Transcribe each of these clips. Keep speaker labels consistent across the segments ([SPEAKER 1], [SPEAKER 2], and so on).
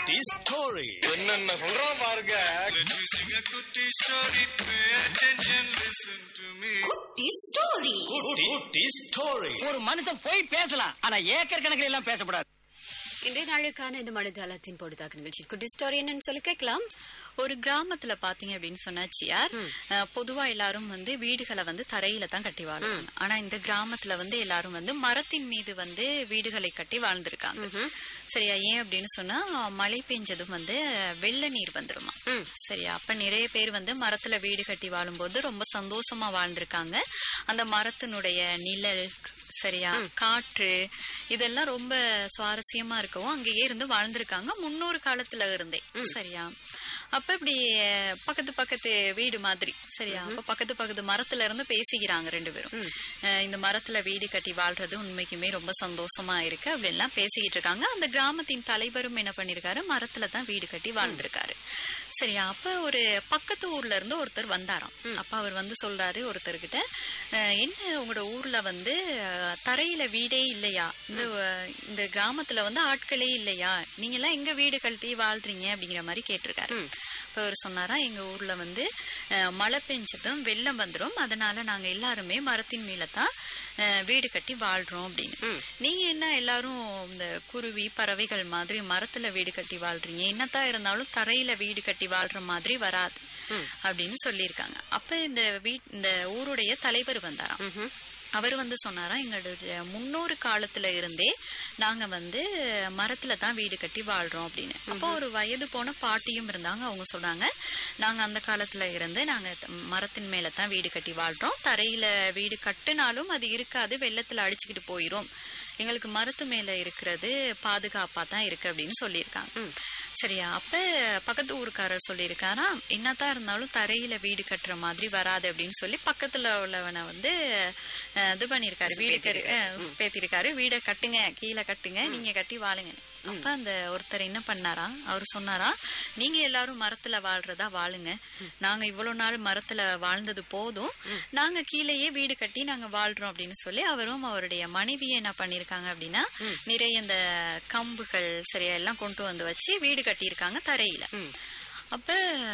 [SPEAKER 1] குட்டி ஸ்டோரி
[SPEAKER 2] என்னென்ன சொல்றான் பாருங்க
[SPEAKER 3] Let me sing a goody story. Pay attention, listen to me.
[SPEAKER 4] குட்டி ஸ்டோரி
[SPEAKER 1] குட்டி குட்டி ஸ்டோரி
[SPEAKER 5] ஒரு மனுஷன் போய் பேசலாம் ஆனா ஏக்கர் கணக்கில் எல்லாம் பேசக்கூடாது
[SPEAKER 4] இன்றைய நாளுக்கான இந்த மனிதாலத்தின் பொழுதாக நிகழ்ச்சி குட்டி ஸ்டோரி என்னன்னு சொல்லி கேட்கலாம்
[SPEAKER 6] ஒரு கிராமத்துல பாத்தீங்க அப்படின்னு சொன்னாச்சியார் அஹ், பொதுவா எல்லாரும் வந்து வீடுகளை வந்து தரையில தான் கட்டி வாழ்வாங்க ஆனா இந்த கிராமத்துல வந்து எல்லாரும் வந்து மரத்தின் மீது வந்து வீடுகளை கட்டி வாழ்ந்திருக்காங்க சரியா ஏன் அப்படின்னு சொன்னா மழை பெஞ்சதும் வந்து வெள்ள நீர் வந்துருமா சரியா அப்ப நிறைய பேர் வந்து மரத்துல வீடு கட்டி வாழும்போது ரொம்ப சந்தோஷமா வாழ்ந்திருக்காங்க அந்த மரத்தினுடைய நிழல் சரியா காற்று இதெல்லாம் ரொம்ப சுவாரஸ்யமா இருக்கவும் அங்கேயே இருந்து வாழ்ந்திருக்காங்க முன்னொரு காலத்துல இருந்தே சரியா அப்ப இப்படி அஹ், பக்கத்து பக்கத்து வீடு மாதிரி சரியா அப்ப பக்கத்து பக்கத்து மரத்துல இருந்து பேசிக்கிறாங்க ரெண்டு பேரும் அஹ், இந்த மரத்துல வீடு கட்டி வாழ்றது உண்மைக்குமே ரொம்ப சந்தோஷமா இருக்கு அப்படி எல்லாம் பேசிக்கிட்டு இருக்காங்க அந்த கிராமத்தின் தலைவரும் என்ன பண்ணிருக்காரு மரத்துல தான் வீடு கட்டி வாழ்ந்திருக்காரு சரியா அப்ப ஒரு பக்கத்து ஊர்ல இருந்து ஒருத்தர் வந்தாராம் அப்ப அவர் வந்து சொல்றாரு ஒருத்தர்கிட்ட அஹ், என்ன உங்களோட ஊர்ல வந்து அஹ், தரையில வீடே இல்லையா இந்த அஹ், இந்த கிராமத்துல வந்து ஆட்களே இல்லையா நீங்க எல்லாம் எங்க வீடு கட்டி வாழ்றீங்க அப்படிங்கிற மாதிரி கேட்டிருக்காரு இப்ப அவர் சொன்னாரா எங்க ஊர்ல வந்து அஹ், மழை பெஞ்சதும் வெள்ளம் வந்துரும் அதனால நாங்க எல்லாருமே மரத்தின் மேல தான் அஹ், வீடு கட்டி வாழ்றோம் அப்படின்னு நீங்க என்ன எல்லாரும் இந்த குருவி பறவைகள் மாதிரி மரத்துல வீடு கட்டி வாழ்றீங்க என்னத்தான் இருந்தாலும் தரையில வீடு கட்டி வாழ்ற மாதிரி வராது அப்படின்னு சொல்லியிருக்காங்க அப்ப இந்த வீ இந்த ஊருடைய தலைவர் வந்தாராம் அவர் வந்து சொன்னாரா எங்களுடைய முன்னோரு காலத்துல இருந்தே நாங்க வந்து மரத்துல தான் வீடு கட்டி வாழ்றோம் அப்படின்னு அப்போ ஒரு வயது போன பாட்டியும் இருந்தாங்க அவங்க சொன்னாங்க நாங்க அந்த காலத்துல இருந்து நாங்க த- மரத்தின் மேல தான் வீடு கட்டி வாழ்றோம் தரையில வீடு கட்டுனாலும் அது இருக்காது வெள்ளத்துல அடிச்சுக்கிட்டு போயிரும் எங்களுக்கு மரத்து மேல இருக்கிறது பாதுகாப்பா தான் இருக்கு அப்படின்னு சொல்லியிருக்காங்க சரியா அப்ப பக்கத்து ஊருக்காரர் சொல்லியிருக்காராம் என்னதான் இருந்தாலும் தரையில வீடு கட்டுற மாதிரி வராது அப்படின்னு சொல்லி பக்கத்துல உள்ளவனை வந்து அஹ், இது பண்ணிருக்காரு வீடு கரு பேத்திருக்காரு வீடை கட்டுங்க கீழே கட்டுங்க நீங்க கட்டி வாழுங்க அப்ப அந்த ஒருத்தர் என்ன பண்ணாரா அவர் சொன்னாரா நீங்க எல்லாரும் மரத்துல வாழ்றதா வாழுங்க நாங்க இவ்வளவு நாள் மரத்துல வாழ்ந்தது போதும் நாங்க கீழேயே வீடு கட்டி நாங்க வாழ்றோம் அப்படின்னு சொல்லி அவரும் அவருடைய மனைவியை என்ன பண்ணிருக்காங்க அப்படின்னா நிறைய இந்த கம்புகள் சரியா எல்லாம் கொண்டு வந்து வச்சு வீடு கட்டியிருக்காங்க தரையில அப்ப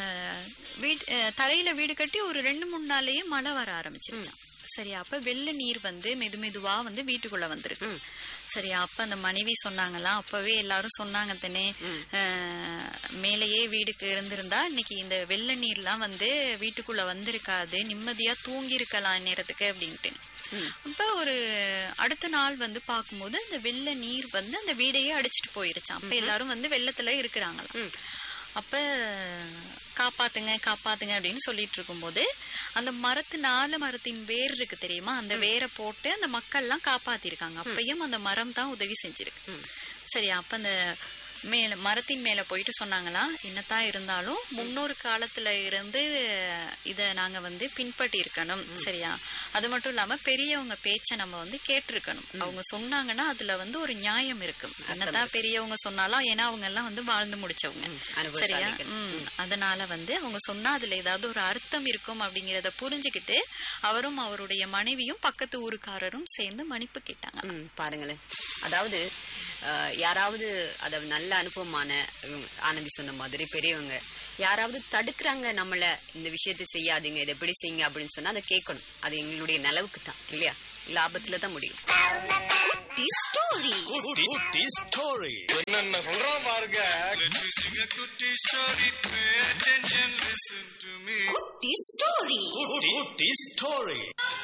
[SPEAKER 6] வீடு அஹ், தரையில வீடு கட்டி ஒரு ரெண்டு மூணு நாள்லயே மழை வர ஆரம்பிச்சிருச்சான் சரியா அப்ப வெள்ள நீர் வந்து மெது மெதுவா வந்து வீட்டுக்குள்ள வந்திருக்கு சரியா அப்ப அந்த மனைவி சொன்னாங்களாம் அப்பவே எல்லாரும் சொன்னாங்க தானே அஹ், மேலேயே வீடுக்கு இருந்திருந்தா இன்னைக்கு இந்த வெள்ள நீர்லாம் வந்து வீட்டுக்குள்ள வந்திருக்காது நிம்மதியா தூங்கி இருக்கலாம் நேரத்துக்கு அப்படின்ட்டு அப்ப ஒரு அடுத்த நாள் வந்து பார்க்கும்போது அந்த வெள்ள நீர் வந்து அந்த வீடையே அடிச்சிட்டு போயிருச்சாம் அப்ப எல்லாரும் வந்து வெள்ளத்துல இருக்கிறாங்களாம் அப்ப காப்பாத்துங்க காப்பாத்துங்க அப்படின்னு சொல்லிட்டு இருக்கும்போது அந்த மரத்து நாலு மரத்தின் வேர் இருக்கு தெரியுமா அந்த வேரை போட்டு அந்த மக்கள்லாம் காப்பாத்திருக்காங்க அப்பயும் அந்த மரம் தான் உதவி செஞ்சிருக்கு சரியா அப்ப அந்த மேல மரத்தின் மேல போயிட்டு சொன்னாங்களாம் என்னத்தான் இருந்தாலும் முன்னொரு காலத்துல இருந்து இத நாங்க வந்து பின்பற்றி இருக்கணும் சரியா அது மட்டும் இல்லாம பெரியவங்க பேச்ச நம்ம வந்து கேட்டிருக்கணும் அவங்க சொன்னாங்கன்னா அதுல வந்து ஒரு நியாயம் இருக்கும் என்னதான் பெரியவங்க சொன்னாலும் ஏன்னா அவங்க எல்லாம் வந்து வாழ்ந்து முடிச்சவங்க சரியா ம் அதனால வந்து அவங்க சொன்னா அதுல ஏதாவது ஒரு அர்த்தம் இருக்கும் அப்படிங்கறத புரிஞ்சுக்கிட்டு அவரும் அவருடைய மனைவியும் பக்கத்து ஊருக்காரரும் சேர்ந்து மன்னிப்பு கேட்டாங்க
[SPEAKER 7] ம், பாருங்களேன் அதாவது அஹ், யாராவது அத நல்ல அனுபவமான இவங்க, ஆனந்தி சொன்ன மாதிரி பெரியவங்க யாராவது தடுக்கிறாங்க நம்மள இந்த விஷயத்தை செய்யாதீங்க இதை எப்படி செய்யுங்க அப்படின்னு சொன்னா அதை கேட்கணும் அது எங்களுடைய நலவுக்கு தான் இல்லையா லாபத்துல தான் முடியும்
[SPEAKER 4] குட்டி ஸ்டோரி
[SPEAKER 1] குட்டி குட்டி ஸ்டோரி
[SPEAKER 2] என்னென்ன சொல்றான் பாருங்க
[SPEAKER 3] Let me sing a goody story. Pay attention, listen to me.
[SPEAKER 4] குட்டி ஸ்டோரி
[SPEAKER 1] குட்டி குட்டி ஸ்டோரி